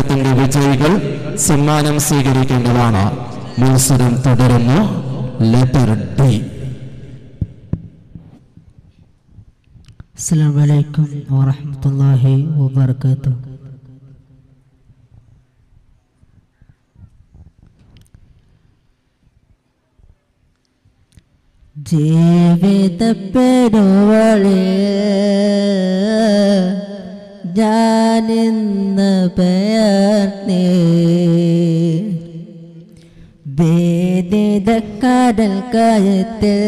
മത്സരത്തിന്റെ വിജയികൾ സമ്മാനം സ്വീകരിക്കേണ്ടതാണ് മത്സരം തുടരുന്നു ലെറ്റർ ഡി السلام عليكم ورحمة الله وبركاته ജീവിത പെരുവളി ഞാനിന്ന് പേർന്നേ വേദിത കടൽ കയത്തിൽ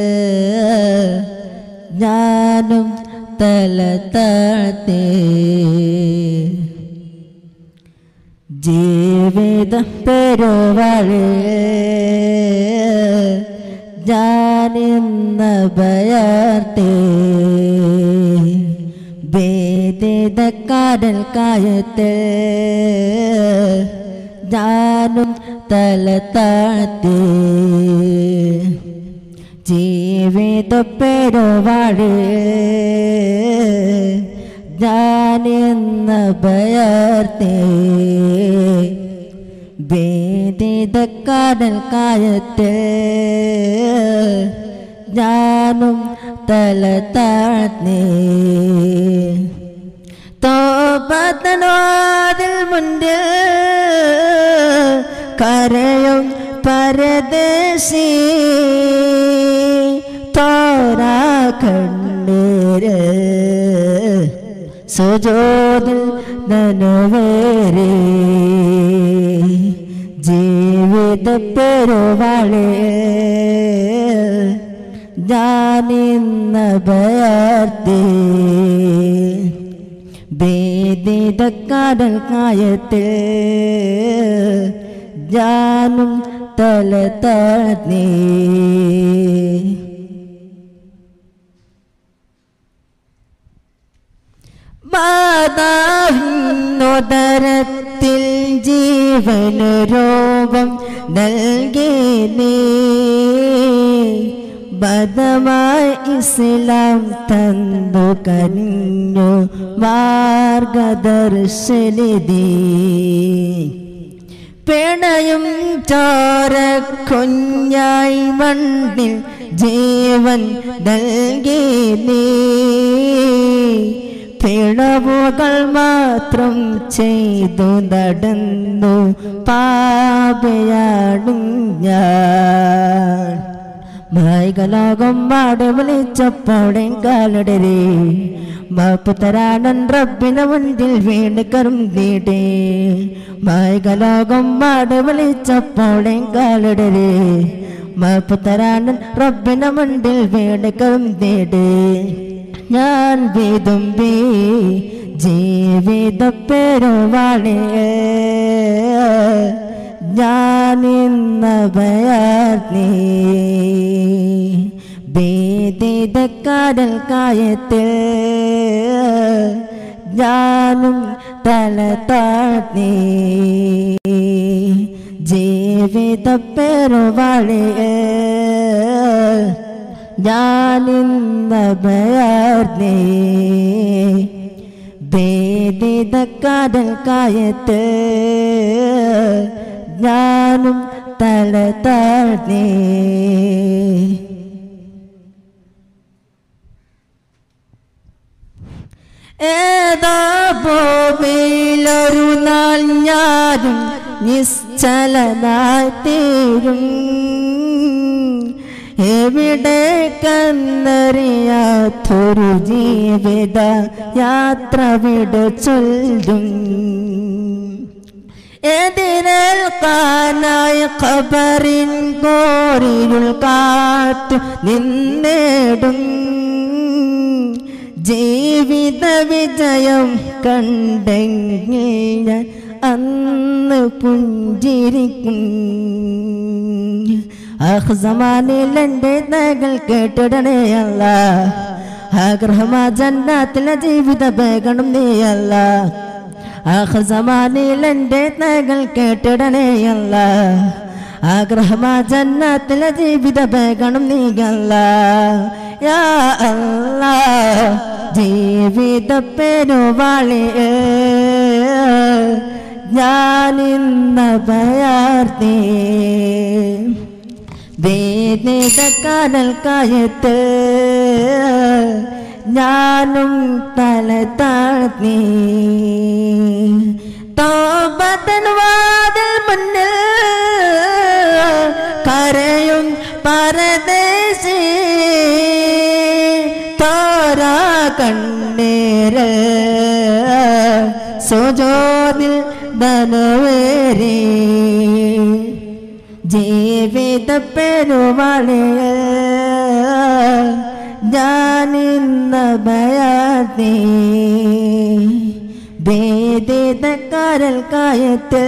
ഞാനും തല താഴ്ത്തേ ജീവിത പെരുവഴി ഞാനിന്ന് ഭയർത്തേ വേദിത കടൽ കായത്തിൽ ഞാനും തല താഴ്ത്തേ ജീവിത പെരുവാഴി ഞാനിന്ന് ഭയർത്തേ വേദിത കടൽ കായത്തിൽ ഞാനും തല താഴ്ന്നേ തോപത്തനോതിൽ മുന്നിൽ കരയും പരദേശി തോരാ കണ്ണീര് സുജോതിൽ നനുവേരേ ജീവിത പെരുവാളേ ഞാനിന്ന് ഭയർത്തേ വേദിത കടൽ കായത്തിൽ ഞാനും തല താഴ്ന്നേ മാതാവിനോദരത്തിൽ ജീവനു രൂപം നൽകി നീ ബദമായി ഇസ്ലാം തന്നു കനിഞ്ഞു മാർഗദർശനിധി പിണയും ചോര കുഞ്ഞായി മണ്ണിൽ ജീവൻ നൽകി നീ പിഴവുകൾ മാത്രം ചെയ്തു നടന്നു പാപയാടും ഞാൻ മായികലോകം മാട് വിളിച്ചപ്പോഴേ കാലടരെ മാപ്പ് തരാനൻ റബ്ബിന് മുൻപിൽ വീണ് കരും നീടേ മായികലോകം മാട് വിളിച്ചപ്പോഴേ കാലടരെ മാപ്പ് തരാനൻ റബ്ബിന് മുൻപിൽ വീണ് കരും നീടേ ഞാൻ വിതുമ്പി ജീവിത പെരുവാളേ ഞാനിന്ന് ഭയർന്നേ വേദിത കടൽ കായത്തിൽ ഞാനും തല താഴ്ന്നേ ജീവിത പെരുവാളേ ഞാനിന്ന് ഭയർന്നേ വേദിത കടൽ കായത്ത് ഞാനും തല താഴ്ന്നേ ഏതാ ഭൂമിയിലൊരു നാൾ ഞാനും നിശ്ചലനായി തീരും എവിടെ കന്നറിയാത്തൊരു ജീവിത യാത്ര വിട ചൊല്ലും എതിരേൽക്കാനായി ഖബറിൻ കോറിയുൾ കാത്തു നിന്നേടും ജീവിത വിജയം കണ്ടെങ്കിൽ ഞാൻ അന്ന് പുഞ്ചിരിക്കും ആഹ്സമാനിൽ എൻ്റെ നകൾ കേട്ടിടണേ അല്ല ആഗ്രഹമാ ജന്നാത്തിലെ ജീവിത വേഗണം നീയല്ല ആഹ്സമാനിൽ എൻ്റെ നകൾ കേട്ടിടണേ അല്ല ആഗ്രഹമാ ജന്നാത്തിലെ ജീവിത വേഗണം നീയല്ല യാ അല്ലാ ജീവിത പെരുവാളിയേ ഞാനിന്ന് പയാർത്തേ വേദിത കനൽ കായത്ത് ഞാനും തല താഴ്ത്തി തോപതൻ വാതിൽ മുന്നിൽ കരയും പരദേശി താരാ കണ്ണേര് സുജോതിൽ ധനവേരി ജീവിത പെരുമാളിയ ഞാനിന്ന് ഭയാതി വേദിത കരൽ കായത്ത്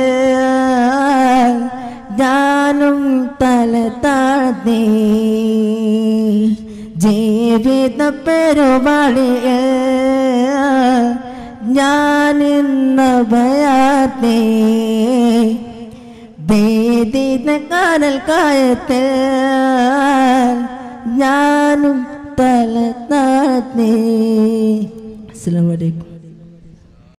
ഞാനും തല താഴ്ത്തി ജീവിത പെരുമാളിയ ഞാനിന്ന് ഭയാതി വേദിത കാനൽ കായത്ത് ഞാനും തല താഴ്ത്തി അസ്സലാമു അലൈക്കും